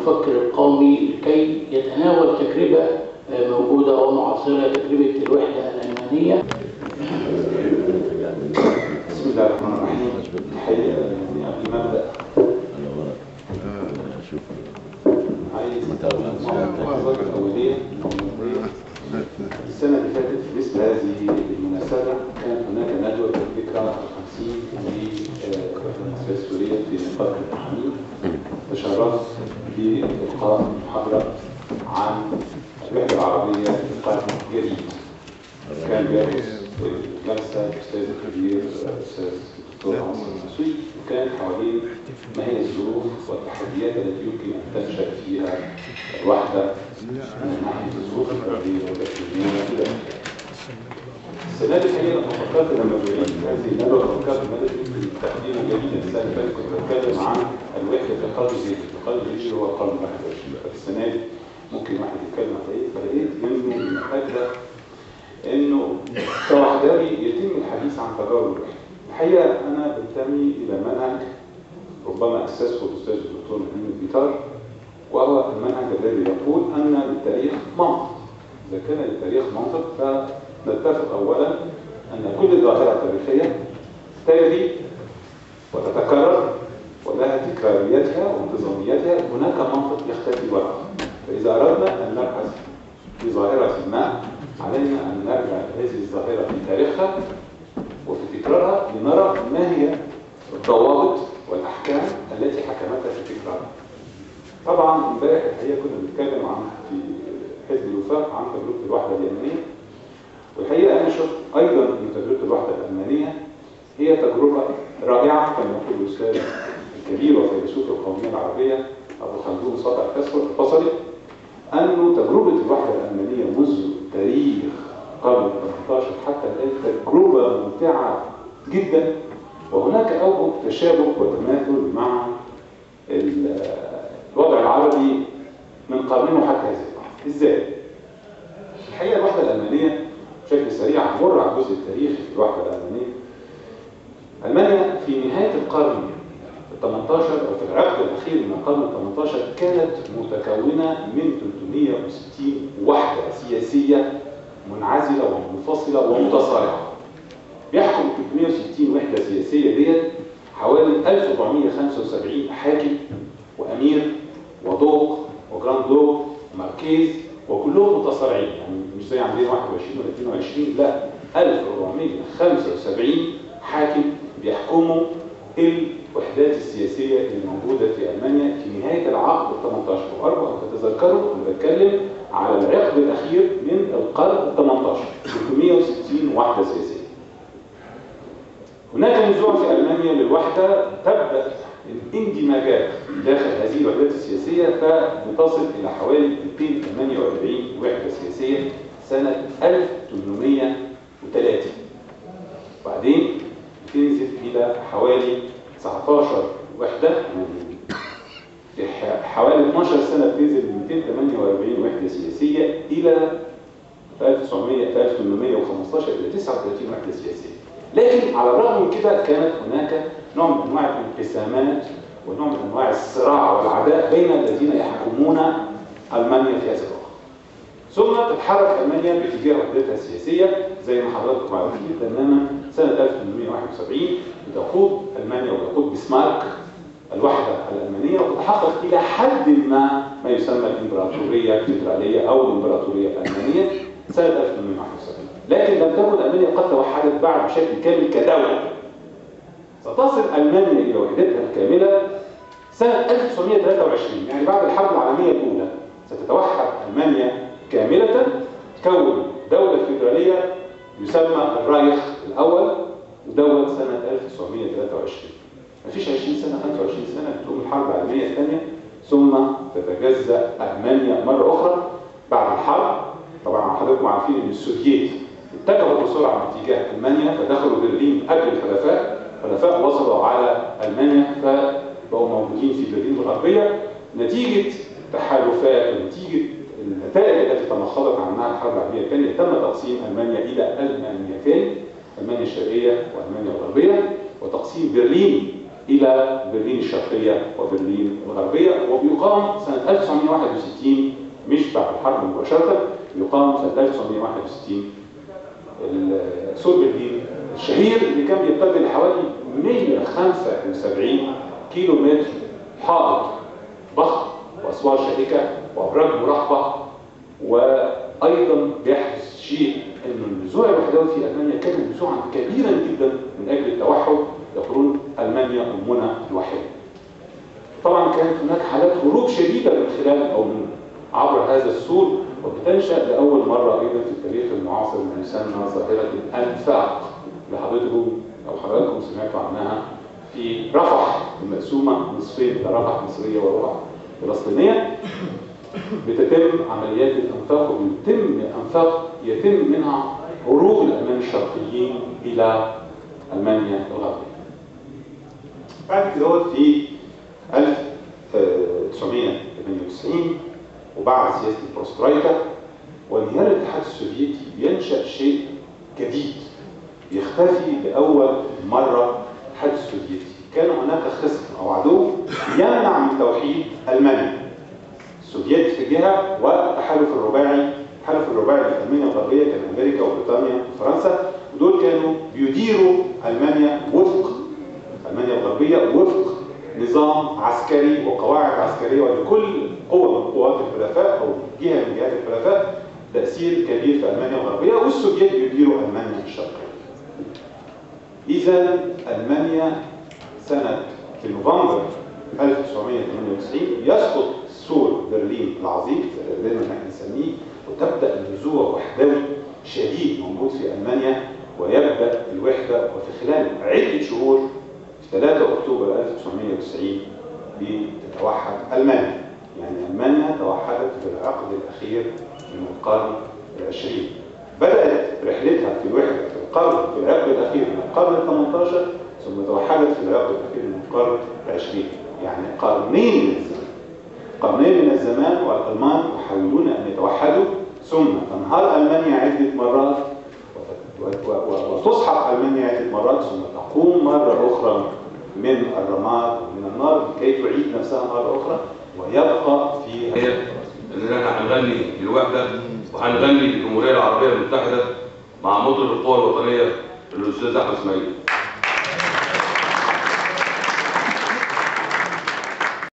المفكر القومي لكي يتناول تجربة موجودة ومعاصرة تجربة الوحدة الألمانية بسم الله الرحمن الرحيم الحقيقة يعني قبل ما أبدأ عايز الملاحظات الأولية السنة اللي فاتت في مثل هذه المناسبة كانت هناك ندوة الذكرى الخمسين للمؤسسة السورية في نطاق التحميل تشرفت بإلقاء محاضرة عن الوحدة العربية في القرن الجديد كان بيدرس الجلسة الأستاذ الكبير الأستاذ الدكتور عمر المسوي وكان حوالين ما هي الظروف والتحديات التي يمكن أن تنشأ فيها الوحدة من ناحية الظروف الأرضية والإقليمية إلى السنة دي الحقيقة لما فكرت لما بعيد هذه الندوة فكرت مدى يمكن تقديمه جديدا السنة اللي فاتت كنت بتكلم عن الوحدة في القرن الجديد، القرن الجديد هو القرن 21 فالسنة دي ممكن واحد يتكلم عن ايه فلقيت انه من الأجدى انه كوحدوي يتم الحديث عن تجارب الوحدة. الحقيقة أنا بنتمي إلى منهج ربما أسسه الأستاذ الدكتور محمد بيتار وهو المنهج الذي يقول أن للتاريخ منطق. إذا كان للتاريخ منطق فنتفق أولا أن كل ظاهرة تاريخية تجري وتتكرر ولها تكراريتها وانتظاميتها هناك منطق يختفي وراءها. فإذا أردنا أن نبحث في ظاهرة ما علينا أن نرجع هذه الظاهرة في تاريخها وفي تكرارها لنرى ما هي الضوابط والأحكام التي حكمتها في تكرارها. طبعا امبارح الحقيقة كنا بنتكلم عن في حزب الوفاق عن تجربة الوحدة اليمنية والحقيقة أنا شفت أيضا أن تجربة الوحدة الألمانية هي تجربة رائعة كما يقول الأستاذ الكبير وفيلسوف القومية العربية أبو خلدون سطع الفصلي أنه تجربة الوحدة الألمانية منذ تاريخ القرن 18 حتى الآن تجربة ممتعة جدا وهناك أوجه تشابه وتماثل مع الوضع العربي من قرنين وحتى هذه اللحظة. إزاي؟ الحقيقة الوحدة الألمانية بشكل سريع هنمر على الجزء التاريخي في الوحدة الألمانية. ألمانيا في نهاية القرن ال 18 أو في العقد الأخير من القرن ال 18 كانت متكونة من 360 وحدة سياسية منعزلة ومنفصلة ومتصارعة. بيحكم 360 وحدة سياسية ديت حوالي 1475 حاكم وأمير ودوق وجراند دوق وماركيز وكلهم متصارعين يعني مش زي عندنا 21 ولا 22 لا 1475 حاكم بيحكموا الوحدات السياسية اللي موجودة في ألمانيا في نهاية العقد ال 18 وأرجو أن تتذكروا أنا بتكلم على العقد الأخير من القرن ال 18 360 وحدة سياسية هناك نزوع في ألمانيا للوحدة تبدأ الاندماجات داخل هذه الوحدات السياسية فبتصل إلى حوالي 248 وحدة سياسية سنة 1830 وبعدين تنزل إلى حوالي 19 وحدة في حوالي 12 سنة بتنزل من 248 وحدة سياسية إلى 1900 1815 إلى 39 وحدة سياسية لكن على الرغم من كده كانت هناك نوع من انواع الانقسامات ونوع من انواع الصراع والعداء بين الذين يحكمون المانيا في هذا الوقت. ثم تتحرك المانيا باتجاه وحدتها السياسيه زي ما حضراتكم عارفين تماما سنه 1871 بتقود المانيا ويقود بسمارك الوحده الالمانيه وتتحقق الى حد ما ما يسمى الامبراطوريه الفيدراليه او الامبراطوريه الالمانيه سنه 1871. لكن لم تكن ألمانيا قد توحدت بعد بشكل كامل كدولة ستصل ألمانيا إلى وحدتها الكاملة سنة 1923 يعني بعد الحرب العالمية الأولى ستتوحد ألمانيا كاملة تكون دولة فيدرالية يسمى الرايخ الأول ودوت سنة 1923 مفيش 20 سنة 25 سنة بتقوم الحرب العالمية الثانية ثم تتجزأ ألمانيا مرة أخرى بعد الحرب طبعا حضراتكم عارفين ان السوفييت اتجهوا بسرعه باتجاه المانيا فدخلوا برلين قبل الحلفاء الحلفاء وصلوا على المانيا فبقوا موجودين في برلين الغربيه نتيجه تحالفات ونتيجه النتائج التي تمخضت عنها الحرب العالميه الثانيه تم تقسيم المانيا الى المانيتين المانيا الشرقيه والمانيا الغربيه وتقسيم برلين الى برلين الشرقيه وبرلين الغربيه وبيقام سنه سنة 1961 مش بعد الحرب مباشرة يقام سنة 1961 سور برلين الشهير اللي كان بيقابل حوالي 175 كيلو متر حائط ضخم واسوار شائكه وابراج مراقبه وايضا بيحدث شيء ان النزوع الوحدوي في المانيا كان نزوعا كبيرا جدا من اجل التوحد يقولون المانيا امنا الوحيده. طبعا كانت هناك حالات هروب شديده من خلال او من عبر هذا السور وبتنشا لاول مره ايضا في التاريخ المعاصر ما يسمى ظاهره الانفاق اللي حضرتكم او حضراتكم سمعتوا عنها في رفح المقسومه نصفين رفح مصريه ورفح فلسطينيه بتتم عمليات الانفاق وبيتم انفاق يتم منها هروب الالمان الشرقيين الى المانيا الغربيه. بعد كده في 1998 وبعد سياسه البروسترايكا وانهيار الاتحاد السوفيتي بينشا شيء جديد يختفي لاول مره الاتحاد السوفيتي كان هناك خصم او عدو يمنع من توحيد المانيا السوفيت في جهه والتحالف الرباعي التحالف الرباعي في المانيا الغربيه كان امريكا وبريطانيا وفرنسا ودول كانوا بيديروا المانيا وفق المانيا الغربيه وفق نظام عسكري وقواعد عسكريه ولكل قوه من قوات الحلفاء او جهه من جهات الحلفاء تاثير كبير في المانيا الغربيه والسوفيت يديروا المانيا الشرقيه. اذا المانيا سنه في نوفمبر 1998 يسقط سور برلين العظيم زي ما احنا نسميه وتبدا النزوع وحدوي شديد موجود في المانيا ويبدا الوحده وفي خلال عده شهور في 3 اكتوبر 1990 بتتوحد المانيا يعني المانيا توحدت في العقد الاخير من القرن العشرين بدات رحلتها في الوحده في القرن في العقد الاخير من القرن ال 18 ثم توحدت في العقد الاخير من القرن العشرين يعني قرنين من الزمن قرنين من الزمان والالمان يحاولون ان يتوحدوا ثم تنهار المانيا عده مرات وتصحق المانيا عده مرات ثم تقوم مره اخرى من الرماد ومن النار لكي تعيد نفسها مره اخرى ويبقى في اننا هنغني للوحده وهنغني للجمهوريه العربيه المتحده مع مطرب القوى الوطنيه الاستاذ احمد اسماعيل